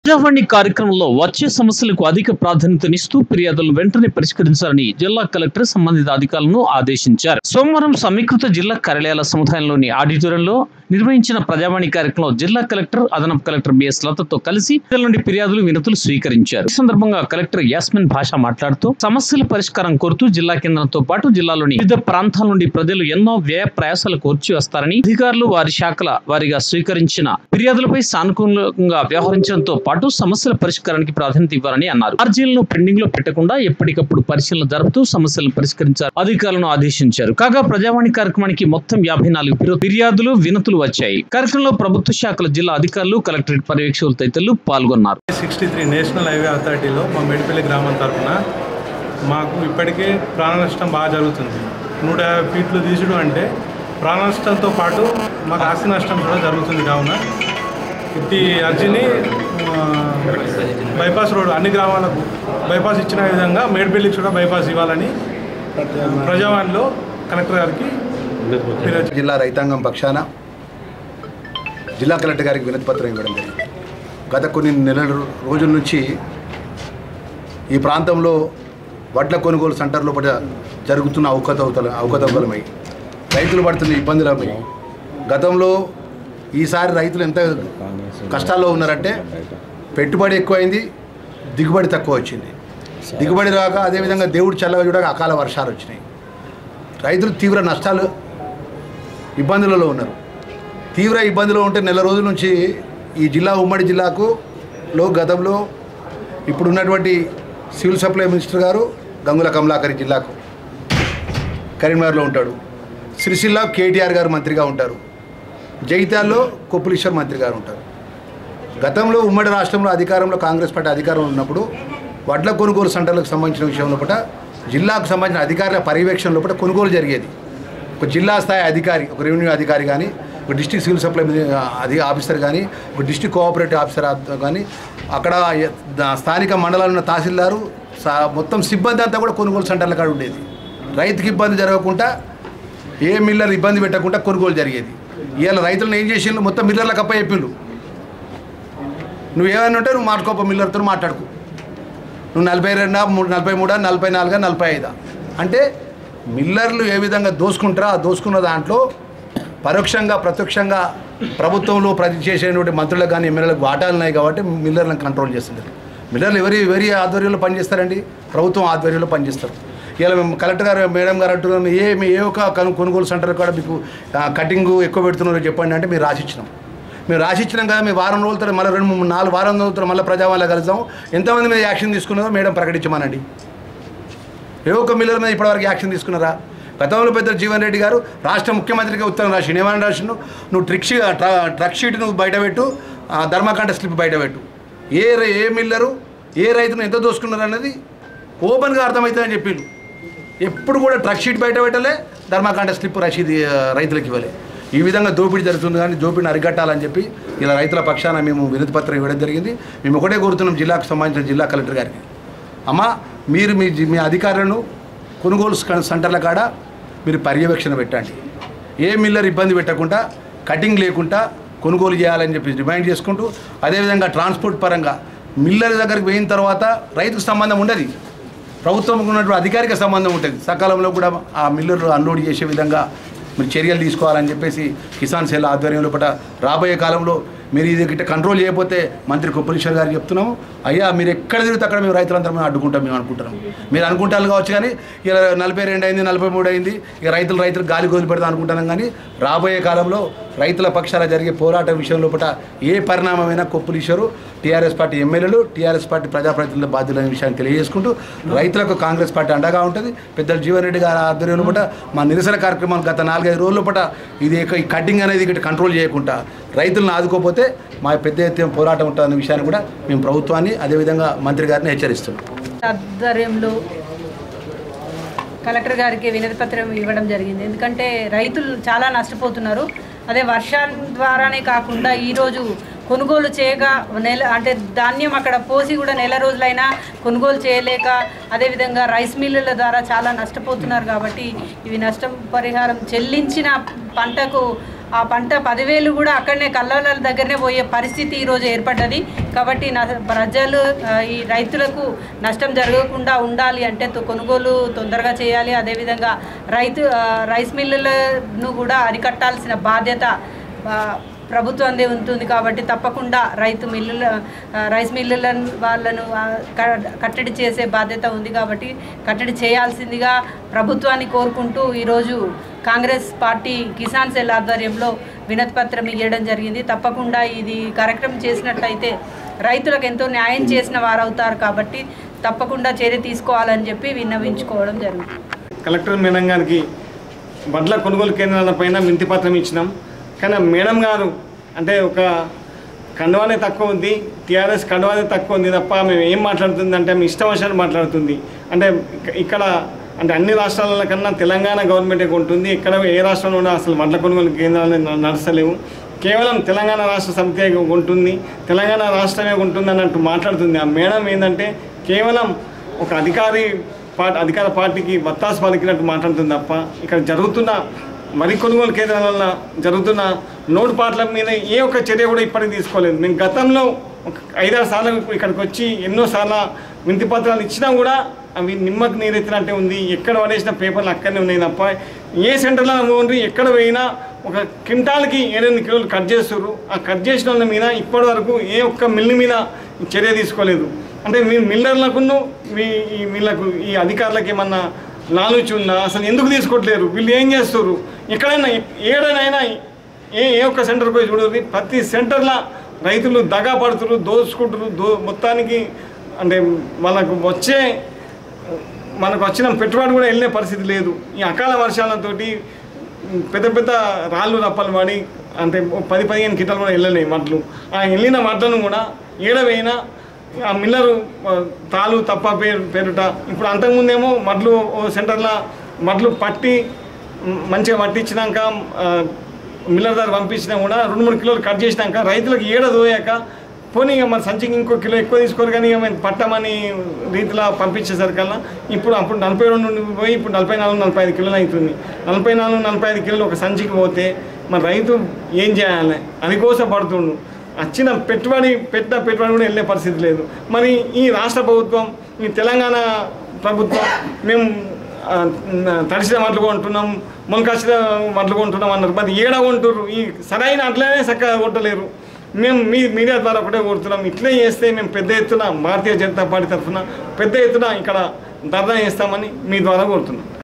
ప్రజావాణి కార్యక్రమంలో వచ్చే సమస్యలకు అధిక ప్రాధాన్యతనిస్తూ ఫిర్యాదులను వెంటనే పరిష్కరించాలని జిల్లా కలెక్టర్ సంబంధిత అధికారులను ఆదేశించారు సోమవారం సమీకృత జిల్లా కార్యాలయాల సముదాయంలోని ఆడిటోరియంలో నిర్వహించిన ప్రజావాణి కార్యక్రమంలో జిల్లా కలెక్టర్ అదనపు కలెక్టర్ బిఎస్ లతతో కలిసి ప్రజల నుండి ఫిర్యాదులు వినతులు స్వీకరించారు ఈ సందర్భంగా కలెక్టర్ యాస్మిన్ భాష మాట్లాడుతూ సమస్యల పరిష్కారం కోరుతూ జిల్లా కేంద్రంతో పాటు జిల్లాలోని వివిధ ప్రాంతాల నుండి ప్రజలు ఎన్నో వ్యయ ప్రయాసాలు కోర్చి వస్తారని అధికారులు వారి శాఖల వారిగా స్వీకరించిన ఫిర్యాదులపై సానుకూలంగా వ్యవహరించడంతో పాటు సమస్యల పరిష్కారానికి ప్రాధాన్యత ఇవ్వాలని అన్నారు అర్జీలను పెండింగ్ లో పెట్టకుండా ఎప్పటికప్పుడు పరిశీలన జరుపుతూ సమస్యలను పరిష్కరించారు అధికారులను ఆదేశించారు కాగా ప్రజావాణి కార్యక్రమానికి మొత్తం యాభై నాలుగు ఫిర్యా- ఫిర్యాదులు వినతులు వచ్చాయి కార్యక్రమంలో ప్రభుత్వ శాఖల జిల్లా అధికారులు కలెక్టరేట్ పర్యవేక్షకులు తదితరులు పాల్గొన్నారు సిక్స్టీ త్రీ నేషనల్ హైవే అథారిటీలో మా మెడిపల్లి గ్రామం తరఫున మాకు ఇప్పటికే ప్రాణ నష్టం బాగా జరుగుతుంది నూట యాభై ఫీట్లు తీసుడు అంటే ప్రాణ నష్టంతో పాటు మాకు ఆస్తి నష్టం కూడా జరుగుతుంది కావున ఇది అర్జీని ఆ, బైపాస్ రోడ్ అన్ని గ్రామాలకు బైపాస్ ఇచ్చిన విధంగా మేడ్పల్లికి కూడా బైపాస్ ఇవ్వాలని ప్రజావాణిలో కలెక్టర్ గారికి ఫిర్యాదు జిల్లా రైతాంగం పక్షాన జిల్లా కలెక్టర్ గారికి వినతి పత్రం ఇవ్వడం జరిగింది గత కొన్ని నెలల రోజుల నుంచి ఈ ప్రాంతంలో వడ్ల కొనుగోలు సెంటర్ లోపల జరుగుతున్న అవకతవకల అవకతవకలమై రైతులు పడుతున్న ఇబ్బందులమై గతంలో ఈసారి రైతులు ఎంత కష్టాల్లో ఉన్నారంటే పెట్టుబడి ఎక్కువైంది దిగుబడి తక్కువ వచ్చింది దిగుబడి రాక అదేవిధంగా దేవుడు చల్లగా చూడక అకాల వర్షాలు వచ్చినాయి రైతులు తీవ్ర నష్టాలు ఇబ్బందులలో ఉన్నారు తీవ్ర ఇబ్బందులు ఉంటే నెల రోజుల నుంచి ఈ జిల్లా ఉమ్మడి జిల్లాకు లో గతంలో ఇప్పుడు ఉన్నటువంటి సివిల్ సప్లై మినిస్టర్ గారు గంగుల కమలాకరి జిల్లాకు కరీంనగర్లో ఉంటాడు సిరిసిల్ల కేటీఆర్ గారు మంత్రిగా ఉంటారు జగిత్యాల్లో కొప్పులీశ్వర్ మంత్రి గారు ఉంటారు గతంలో ఉమ్మడి రాష్ట్రంలో అధికారంలో కాంగ్రెస్ పార్టీ అధికారంలో ఉన్నప్పుడు వడ్ల కొనుగోలు సెంటర్లకు సంబంధించిన విషయం లోపల జిల్లాకు సంబంధించిన అధికారుల పర్యవేక్షణ లోపల కొనుగోలు జరిగేది ఒక జిల్లా స్థాయి అధికారి ఒక రెవెన్యూ అధికారి కానీ ఒక డిస్టిక్ సివిల్ సప్లై అది ఆఫీసర్ కానీ ఒక డిస్టిక్ కోఆపరేటివ్ ఆఫీసర్ కానీ అక్కడ ఎ- దా- స్థానిక మండలాల్లో ఉన్న తహసీల్దారు సా- మొత్తం సిబ్బంది అంతా కూడా కొనుగోలు సెంటర్ల కాడ ఉండేది రైతుకి ఇబ్బంది జరగకుండా ఏ మిల్లర్ ఇబ్బంది పెట్టకుండా కొనుగోలు జరిగేది ఇవాళ రైతులను ఏం చేసిండ్రు మొత్తం మిల్లర్లకు అప్ప చెప్పిండ్రు నువ్వు ఏమైనా ఉంటే నువ్వు మాట్లాడుకో మిల్లర్తో మాట్లాడుకో నువ్వు నలభై రెండా మూడు నలభై మూడా నలభై నాలుగా నలభై ఐదా అంటే మిల్లర్లు ఏ విధంగా దోసుకుంటారో ఆ దోసుకున్న దాంట్లో పరోక్షంగా ప్రత్యక్షంగా ప్రభుత్వంలో ప్రతి చేసేటువంటి మంత్రులకు కానీ ఎమ్మెల్యేలకు వాటాలు ఉన్నాయి కాబట్టి మిల్లర్లను కంట్రోల్ చేస్తున్నారు మిల్లర్లు ఎవరి ఎవరి ఆధ్వర్యంలో పనిచేస్తారండి ప్రభుత్వం ఆధ్వర్యంలో పనిచేస్తారు ఇలా మేము కలెక్టర్ గారు మేడం గారు అంటున్నాను ఏ మీ ఏ ఒక్క కను- కొనుగోలు సెంటర్ కూడా మీకు ఆ, కటింగ్ ఎక్కువ పెడుతున్నారో చెప్పండి అంటే మీరు రాసిచ్చినాం మేము రాసిచ్చినాం కదా మేము వారం రోజుల తర్వాత మళ్ళీ రెండు మూడు నాలుగు వారం రోజుల తర్వాత మళ్ళీ ప్రజావాళ్ళ కలుద్దాం ఎంతమంది మీద యాక్షన్ తీసుకున్నారో మేడం ప్రకటించమనండి ఏ ఒక్క మిల్లర్ మీద ఇప్పటివరకు యాక్షన్ తీసుకున్నారా గతంలో పెద్ద జీవన్ రెడ్డి గారు రాష్ట్ర ముఖ్యమంత్రికి ఉత్తరం రాసి ఏమని రాసిండు నువ్వు ట్రిక్ షీ ట్ర- ట్రక్ షీట్ నువ్వు బయటపెట్టు ఆ, ధర్మకాండ స్లిప్ బయటపెట్టు ఏ రై- ఏ మిల్లరు ఏ రైతును ఎంత దోసుకున్నారు అన్నది ఓపెన్గా అర్థమవుతుందని చెప్పిండు ఎప్పుడు కూడా ట్రక్ షీట్ బయట పెట్టలే ధర్మకాండ స్లిప్ రసీదు ఆ, రైతులకు ఇవ్వలే ఈ విధంగా దోపిడీ జరుగుతుంది కానీ దోపిడిని అరికట్టాలని చెప్పి ఇలా రైతుల పక్షాన మేము వినతి పత్రం ఇవ్వడం జరిగింది మేము ఒకటే కోరుతున్నాం జిల్లాకు సంబంధించిన జిల్లా కలెక్టర్ గారికి అమ్మ మీరు మీ జి- మీ అధికారులను కొనుగోలు స- సెంటర్ల కాడ మీరు పర్యవేక్షణ పెట్టండి ఏ మిల్లర్ ఇబ్బంది పెట్టకుండా కటింగ్ లేకుండా కొనుగోలు చేయాలని చెప్పి డిమాండ్ చేసుకుంటూ అదేవిధంగా ట్రాన్స్పోర్ట్ పరంగా మిల్లర్ దగ్గరికి పోయిన తర్వాత రైతుకు సంబంధం ఉండదు ప్రభుత్వం ఉన్నటువంటి అధికారిక సంబంధం ఉంటుంది సకాలంలో కూడా ఆ మిల్లర్లు అన్లోడ్ చేసే విధంగా మీరు చర్యలు తీసుకోవాలని చెప్పేసి కిసాన్ సేల్ ఆధ్వర్యంలో పట రాబోయే కాలంలో మీరు ఇది గిట్ట కంట్రోల్ చేయకపోతే మంత్రి కొప్పలీశ్వర్ గారికి చెప్తున్నాము అయ్యా మీరు ఎక్కడ తిరిగితే అక్కడ మేము రైతులందరం మేము అడ్డుకుంటాం మేము అనుకుంటున్నాం మీరు అనుకుంటారు కావచ్చు కానీ ఇలా నలభై రెండు అయింది నలభై మూడు అయింది ఇక రైతులు రైతులు గాలి గోలు పెడతాం అనుకుంటున్నాం కానీ రాబోయే కాలంలో రైతుల పక్షాన జరిగే పోరాటం విషయంలో పట ఏ పరిణామమైనా కొప్పులీశ్వరు టీఆర్ఎస్ పార్టీ ఎమ్మెల్యేలు టీఆర్ఎస్ పార్టీ ప్రజాప్రతినిధుల బాధ్యులైన విషయాన్ని తెలియజేసుకుంటూ రైతులకు కాంగ్రెస్ పార్టీ అండగా ఉంటుంది పెద్దలు జీవన్ రెడ్డి గారి ఆధ్వర్యంలో పట మా నిరసన కార్యక్రమాలు గత నాలుగైదు రోజుల పట ఇది ఇక- ఈ కటింగ్ అనేది ఇక్కడ కంట్రోల్ చేయకుండా రైతులను ఆదుకోకపోతే మా పెద్ద ఎత్తున పోరాటం ఉంటుందన్న విషయాన్ని కూడా మేము ప్రభుత్వాన్ని అదేవిధంగా మంత్రి గారిని హెచ్చరిస్తున్నాం ఆధ్వర్యంలో కలెక్టర్ గారికి వినతి పత్రం ఇవ్వడం జరిగింది ఎందుకంటే రైతులు చాలా నష్టపోతున్నారు అదే వర్షాల ద్వారానే కాకుండా ఈరోజు కొనుగోలు చేయగా నెల అంటే ధాన్యం అక్కడ పోసి కూడా నెల రోజులైనా కొనుగోలు చేయలేక అదేవిధంగా రైస్ మిల్లుల ద్వారా చాలా నష్టపోతున్నారు కాబట్టి ఇవి నష్టం పరిహారం చెల్లించిన పంటకు ఆ పంట పదివేలు కూడా అక్కడనే కల్లాల దగ్గరనే పోయే పరిస్థితి ఈరోజు ఏర్పడ్డది కాబట్టి నా ప్రజలు ఆ, ఈ రైతులకు నష్టం జరగకుండా ఉండాలి అంటే తో- కొనుగోలు తొందరగా చేయాలి అదేవిధంగా రైతు ఆ, రైస్ మిల్లులను కూడా అరికట్టాల్సిన బాధ్యత ఆ, ప్రభుత్వందే ఉంటుంది కాబట్టి తప్పకుండా రైతు మిల్లుల ఆ, రైస్ మిల్లుల వాళ్ళను ఆ, క- కట్టడి చేసే బాధ్యత ఉంది కాబట్టి కట్టడి చేయాల్సిందిగా ప్రభుత్వాన్ని కోరుకుంటూ ఈరోజు కాంగ్రెస్ పార్టీ కిసాన్ సెల్ ఆధ్వర్యంలో వినతి పత్రం ఇవ్వడం జరిగింది తప్పకుండా ఇది కార్యక్రమం చేసినట్లయితే రైతులకు ఎంతో న్యాయం చేసిన వారు అవుతారు కాబట్టి తప్పకుండా చర్య తీసుకోవాలని చెప్పి విన్నవించుకోవడం జరుగుతుంది కలెక్టర్ మేడం గారికి వడ్ల కొనుగోలు కేంద్రాల పైన వింతి పత్రం ఇచ్చినాం కానీ ఆ మేడం గారు అంటే ఒక కండవానే తక్కువ ఉంది టీఆర్ఎస్ కండవానే తక్కువ ఉంది తప్ప మేము ఏం మాట్లాడుతుంది అంటే ఆమె ఇష్టం వచ్చినట్టు మాట్లాడుతుంది అంటే ఇక- ఇక్కడ అంటే అన్ని రాష్ట్రాల కన్నా తెలంగాణ గవర్నమెంటే ఉంటుంది ఇక్కడ ఏ రాష్ట్రంలో కూడా అసలు వడ్ల కొనుగోలు కేంద్రాలు న- నడుస్తలేవు కేవలం తెలంగాణ రాష్ట్ర సమితి ఉంటుంది తెలంగాణ రాష్ట్రమే ఉంటుంది అన్నట్టు మాట్లాడుతుంది ఆ మేడం ఏంటంటే కేవలం ఒక అధికారి పార్టీ అధికార పార్టీకి బత్తాసు పలికినట్టు మాట్లాడుతుంది తప్ప ఇక్కడ జరుగుతున్న మరి కొనుగోలు కేంద్రాల వల్ల జరుగుతున్న నోటు పాటల మీద ఏ ఒక్క చర్య కూడా ఇప్పటికి తీసుకోలేదు మేము గతంలో ఒక ఐదారు సార్లు ఇక్కడికి వచ్చి ఎన్నోసార్లు వింతి పత్రాలు ఇచ్చినా కూడా అవి నిమ్మకు నీరెత్తినట్టే ఉంది ఎక్కడ పడేసిన పేపర్లు అక్కడనే ఉన్నాయి తప్ప ఏ సెంటర్లో ఉండి ఎక్కడ పోయినా ఒక క్వింటాల్కి ఏడెనిమిది కిలోలు కట్ చేస్తారు ఆ కట్ చేసిన వాళ్ళ మీద ఇప్పటి వరకు ఏ ఒక్క మిల్లు మీద చర్య తీసుకోలేదు అంటే మీ మిల్లర్లకును మీ ఈ వీళ్ళకు ఈ అధికారులకు ఏమన్నా నాలెడ్జ్ ఉందా అసలు ఎందుకు తీసుకోవట్లేరు వీళ్ళు ఏం చేస్తారు ఎక్కడైనా ఏడైనా ఏ ఏ ఒక్క సెంటర్కి పోయి చూడండి ప్రతి సెంటర్లో రైతులు దగా పడుతున్నారు దోచుకుంటారు దో మొత్తానికి అంటే వాళ్ళకు వచ్చే మనకు వచ్చిన పెట్టుబడి కూడా వెళ్ళే పరిస్థితి లేదు ఈ అకాల వర్షాలతోటి పెద్ద పెద్ద రాళ్ళు రప్పలు పడి అంటే ఓ పది పదిహేను కింటాలు కూడా వెళ్ళలేవు మడ్లు ఆ వెళ్ళిన మడ్లను కూడా ఏడవైనా ఆ మిల్లరు ఆ, తాలు తప్ప పేరు పేరుట ఇప్పుడు అంతకుముందేమో మడ్లు ఓ సెంటర్లో మడ్లు పట్టి మ్, మంచిగా పట్టించినాక ఆ, మిల్లర్ దగ్గర పంపించినా కూడా రెండు మూడు కిలోలు కట్ చేసినాక రైతులకు ఏడ దోయాక పోనీ ఇక మన సంచికి ఇంకో కిలో ఎక్కువ తీసుకోరు కానీ ఇక మేము పట్టమని రీతిలో పంపించేసరికల్లా ఇప్పుడు అప్పుడు నలభై రెండు నుండి పోయి ఇప్పుడు నలభై నాలుగు నలభై ఐదు కిలోలు అవుతుంది నలభై నాలుగు నలభై ఐదు కిలోలు ఒక సంచికి పోతే మన రైతు ఏం చేయాలి అది కోసం పడుతుండు వచ్చిన పెట్టుబడి పెట్టిన పెట్టుబడి కూడా వెళ్ళే పరిస్థితి లేదు మరి ఈ రాష్ట్ర ప్రభుత్వం ఈ తెలంగాణ ప్రభుత్వం మేము ఆ, తడిసిన మట్లు కొంటున్నాం మొలకాసిన మట్లు కొంటున్నాం అన్నారు మరి ఏడ కొంటుర్రు ఈ సరైన అట్లనే చక్కగా కొట్టలేరు మేము మీ మీడియా ద్వారా ఒకటే కోరుతున్నాం ఇట్లే చేస్తే మేము పెద్ద ఎత్తున భారతీయ జనతా పార్టీ తరఫున పెద్ద ఎత్తున ఇక్కడ ధర్నా చేస్తామని మీ ద్వారా కోరుతున్నాం